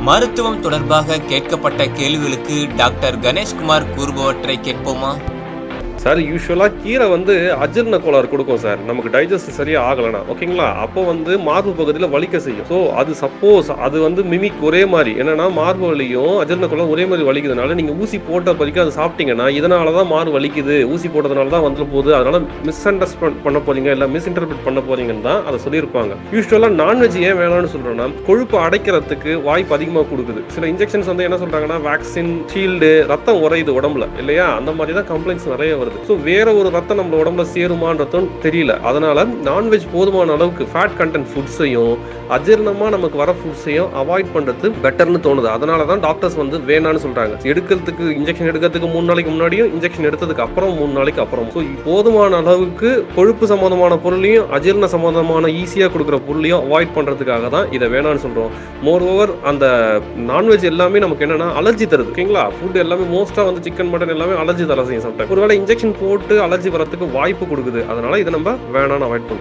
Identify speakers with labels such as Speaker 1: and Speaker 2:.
Speaker 1: மருத்துவம் தொடர்பாக கேட்கப்பட்ட கேள்விகளுக்கு டாக்டர் கணேஷ்குமார் கூறுபவற்றை கேட்போமா
Speaker 2: சார் யூஸ்வலாக கீரை வந்து அஜீரண கோளாறு கொடுக்கும் சார் நமக்கு டைஜஸ்ட் சரியா ஆகலைனா ஓகேங்களா அப்போ வந்து மார்பு பகுதியில் வலிக்க செய்யும் ஸோ அது சப்போஸ் அது வந்து மிமிக் ஒரே மாதிரி என்னன்னா மார்பு வலியும் அஜீரண கோளாறு ஒரே மாதிரி வலிக்குதுனால நீங்கள் ஊசி போட்ட வரைக்கும் அதை சாப்பிட்டீங்கன்னா இதனால தான் மார்பு வலிக்குது ஊசி போட்டதுனால தான் வந்துட்டு போகுது அதனால மிஸ் அண்டர்ஸ்டாண்ட் பண்ண போறீங்க இல்லை மிஸ் இன்டர்பிரட் பண்ண போறீங்கன்னு தான் அதை சொல்லியிருப்பாங்க யூஸ்வலாக நான்வெஜ் ஏன் வேணாம்னு சொல்றோம்னா கொழுப்பு அடைக்கிறதுக்கு வாய்ப்பு அதிகமாக கொடுக்குது சில இன்ஜெக்ஷன்ஸ் வந்து என்ன சொல்றாங்கன்னா வேக்சின் ஷீல்டு ரத்தம் உறையுது உடம்புல இல்லையா அந்த மாதிரி தான் கம்ப்ளைண்ட்ஸ் நிறைய வருது ஸோ வேற ஒரு ரத்தம் நம்ம உடம்புல சேருமான்றதும் தெரியல அதனால நான்வெஜ் போதுமான அளவுக்கு ஃபேட் கண்டென்ட் ஃபுட்ஸையும் அஜீரணமா நமக்கு வர ஃபுட்ஸையும் அவாய்ட் பண்றது பெட்டர்னு தோணுது அதனால தான் டாக்டர்ஸ் வந்து வேணான்னு சொல்றாங்க எடுக்கிறதுக்கு இன்ஜெக்ஷன் எடுக்கிறதுக்கு மூணு நாளைக்கு முன்னாடியும் இன்ஜெக்ஷன் எடுத்ததுக்கு அப்புறம் மூணு நாளைக்கு அப்புறம் ஸோ போதுமான அளவுக்கு கொழுப்பு சம்பந்தமான பொருளையும் அஜீரண சம்பந்தமான ஈஸியாக கொடுக்குற பொருளையும் அவாய்ட் பண்றதுக்காக தான் இதை வேணான்னு சொல்றோம் மோர் ஓவர் அந்த நான்வெஜ் எல்லாமே நமக்கு என்னன்னா அலர்ஜி தருது ஓகேங்களா ஃபுட் எல்லாமே மோஸ்ட்டாக வந்து சிக்கன் மட்டன் எல்லாமே அலர்ஜி தர செய்யும் சம்டைம் ஒருவேளை இன்ஜெக்ஷன் போட்டு அலர்ஜி வரதுக்கு வாய்ப்பு கொடுக்குது அதனால இதை நம்ம வேணாம்னு அவாய்ட் பண்ணுறோம்